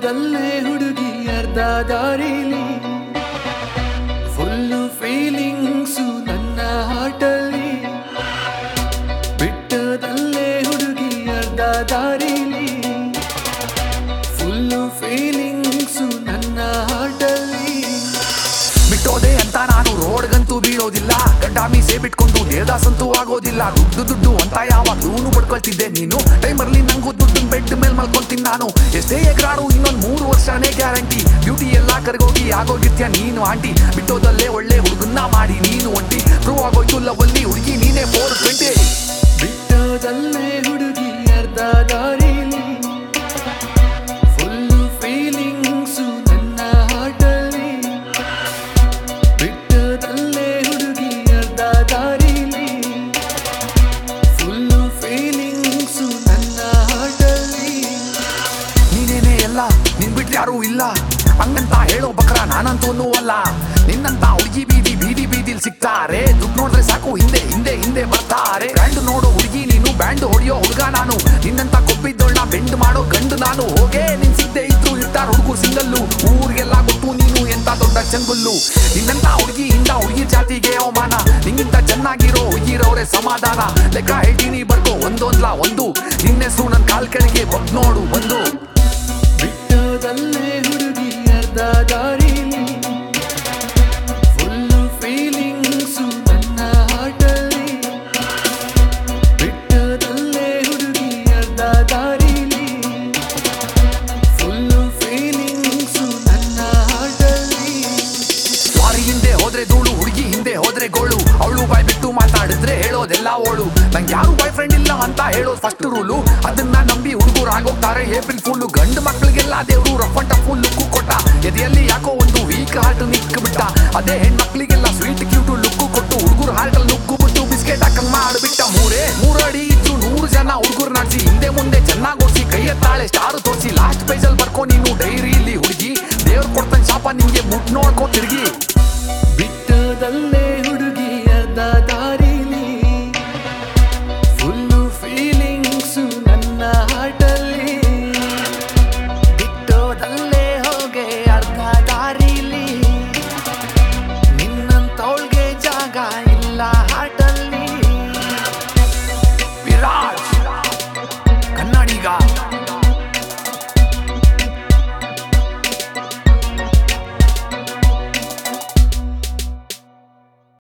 ಬಿಟ್ಟೋದಲ್ಲೇ ಹುಡುಗಿ ಅರ್ಧ ದಾರಿಲಿ ಫುಲ್ಲು ಫೀಲಿಂಗ್ಸು ನನ್ನ ಹಾಟಲ್ಲಿ ಬಿಟ್ಟೋದಲ್ಲೇ ಹುಡುಗಿ ಅರ್ಧ ದಾರಿಲಿ ಫುಲ್ಲು ಫೀಲಿಂಗ್ಸು ನನ್ನ ಹಾಟಲ್ಲಿ ಬಿಟ್ಟೋದೆ ಅಂತ ನಾನು ರೋಡ್ಗಂತೂ ಬೀಳೋದಿಲ್ಲ ಗಡ್ಡ ಮೀಸೆ ಬಿಟ್ಕೊಂಡು ದೇವದಾಸಂತೂ ಆಗೋದಿಲ್ಲ ದುಡ್ಡು ದುಡ್ಡು ಅಂತ ಯಾವಾಗ್ಲೂ ಪಡ್ಕೊಳ್ತಿದ್ದೆ ನೀನು ಟೈಮರ್ಲಿ ನಂಗೂ ದುಡ್ಡು ಬೆಡ್ ಮೇಲೆ ಮಲ್ಕೊಂತೀನಿ ನಾನು ಎಷ್ಟೇ ಎಗ್ರಾಡು ಇನ್ನೊಂದ್ ಮೂರು ವರ್ಷನೇ ಗ್ಯಾರಂಟಿ ಬ್ಯೂಟಿ ಎಲ್ಲ ಕರ್ಗೋಗಿ ಆಗೋಗಿರ್ತೀಯ ನೀನು ಆಂಟಿ ಬಿಟ್ಟೋದಲ್ಲೇ ಒಳ್ಳೆ ಹುಡುಗನ್ನ ಮಾಡಿ ನೀನು ಒಂಟಿ ಪ್ರೂವ್ ಆಗೋಯ್ತು ಲವಲ್ಲಿ ಹುಡುಗಿ ನೀನೇ ಫೋರ್ ಟ್ವೆಂಟಿ ಬಿಟ್ಟೋದಲ್ಲೇ ಹುಡುಗಿ ಅರ್ಧ ದಾರಿಲಿ ಫುಲ್ಲು ಫೀಲಿಂಗ್ಸು ನನ್ನ ಹಾಟಲ್ಲಿ ಬಿಟ್ಟೋದಲ್ಲೇ ಹುಡುಗಿ ಅರ್ಧ ದಾರಿಲಿ ಫುಲ್ಲು ಫೀಲಿಂಗ್ಸು ನನ್ನ ಹಾಟಲ್ಲಿ ನೀನೇನೇ ಎಲ್ಲ ನಿನ್ ಬಿಟ್ರೆ ಯಾರೂ ಇಲ್ಲ ಹಂಗಂತ ಹೇಳೋ ಬಕ್ರ ನಾನಂತೂ ಅಲ್ಲ ನಿನ್ನಂತ ಹುಡುಗಿ ಬೀದಿ ಬೀದಿ ಬೀದಿಲ್ ಸಿಗ್ತಾರೆ ದುಡ್ಡು ನೋಡಿದ್ರೆ ಸಾಕು ಹಿಂದೆ ಹಿಂದೆ ಹಿಂದೆ ಬರ್ತಾರೆ ಬ್ಯಾಂಡ್ ನೋಡೋ ಹುಡುಗಿ ನೀನು ಬ್ಯಾಂಡ್ ಹೊಡಿಯೋ ಹುಡುಗ ನಾನು ನಿನ್ನಂತ ಕೊಬ್ಬಿದ್ದೋಳ್ನ ಬೆಂಡ್ ಮಾಡೋ ಗಂಡು ನಾನು ಹೋಗೇ ನಿನ್ ಸಿದ್ದೆ ಇದ್ರು ಇರ್ತಾರ ಹುಡುಗರು ಸಿಂಗಲ್ಲು ಊರಿಗೆಲ್ಲ ಗೊತ್ತು ನೀನು ಎಂತ ದೊಡ್ಡ ಚಂಗುಲ್ಲು ನಿನ್ನಂತ ಹುಡುಗಿಯಿಂದ ಹುಡುಗಿ ಜಾತಿಗೆ ಅವಮಾನ ನಿಂಗಿಂತ ಚೆನ್ನಾಗಿರೋ ಹುಡುಗಿರೋರೆ ಸಮಾಧಾನ ಲೆಕ್ಕ ಹೇಳ್ತೀನಿ ಬರ್ಕೋ ಒಂದೊಂದ್ಲ ಒಂದು ನಿನ್ನ ಹೆಸರು ನನ್ ಕಾಲ್ ಕೆಳಗೆ ಬಗ್ ನೋಡು ಒಂದು ಬಿಟ್ಟೋದಲ್ಲೇ ಹುಡುಗಿ ಅರ್ಧ ದಾರಿಲಿ ಫುಲ್ಲು ಫೀಲಿಂಗ್ಸು ನನ್ನ ಹಾಟಲ್ಲಿ ಬಿಟ್ಟೋದಲ್ಲೇ ಹುಡುಗಿ ಅರ್ಧ ದಾರಿಲಿ ಫುಲ್ಲು ಫೀಲಿಂಗ್ಸು ನನ್ನ ಹಾಟಲ್ಲಿ ಲಾರಿ ಹಿಂದೆ ಹೋದ್ರೆ ಧೂಳು ಹುಡುಗಿ ಹಿಂದೆ ಹೋದ್ರೆ ಗೋಳು ಅವಳು ಬಾಯ್ ಬಿಟ್ಟು ಮಾತಾಡಿದ್ರೆ ಹೇಳೋದೆಲ್ಲ ಓಳು ನಂಗೆ ಯಾರು ಬಾಯ್ ಫ್ರೆಂಡ್ ಇಲ್ಲ ಅಂತ ಹೇಳೋದು ಫಸ್ಟ್ ರೂಲು ಅದನ್ನ ನಂಬಿ ಹುಡುಗರು ಆಗೋಗ್ತಾರೆ ಏಪ್ರಿಲ್ ಫುಲ್ಲು ಗಂಡು ಮಕ್ಳಿಗೆಲ್ಲ ದೇವ್ರು ರಫ್ ಅಂಡ್ ಟಫ್ ಲುಕ್ಕು ಕೊಟ್ಟ ಎದೆಯಲ್ಲಿ ಯಾಕೋ ಒಂದು ವೀಕ್ ಹಾರ್ಟ್ ನಿಕ್ ಬಿಟ್ಟ ಅದೇ ಹೆಣ್ಮಕ್ಳಿಗೆಲ್ಲ ಸ್ವೀಟ್ ಕ್ಯೂಟು ಲುಕ್ಕು ಕೊಟ್ಟು ಹುಡುಗರು ಹಾರ್ಟ್ ಅಲ್ಲಿ ನುಗ್ಗು ಬಿಟ್ಟು ಬಿಸ್ಕೆಟ್ ಹಾಕಂಗ್ ಮಾಡ್ಬಿಟ್ಟ ಮೂರೇ ಮೂರಡಿ ಇದ್ರು ನೂರು ಜನ ಹುಡುಗರು ನಾಡ್ಸಿ ಹಿಂದೆ ಮುಂದೆ ಚೆನ್ನಾಗಿ ಓಡಿಸಿ ಕೈ ಎತ್ತಾಳೆ ಸ್ಟಾರ್ ತೋರಿಸಿ ಲಾಸ್ಟ್ ಪೇಜ್ ಅಲ್ಲಿ ಬರ್ಕೊ ನೀನು ಡೈರಿಲಿ ಹುಡುಗಿ ದೇವ್ರು ಕೊಡ್ತಾನೆ ಶಾಪ ನಿಂಗೆ ಮುಟ್ ನೋಡ್ಕೊ ತಿರುಗಿ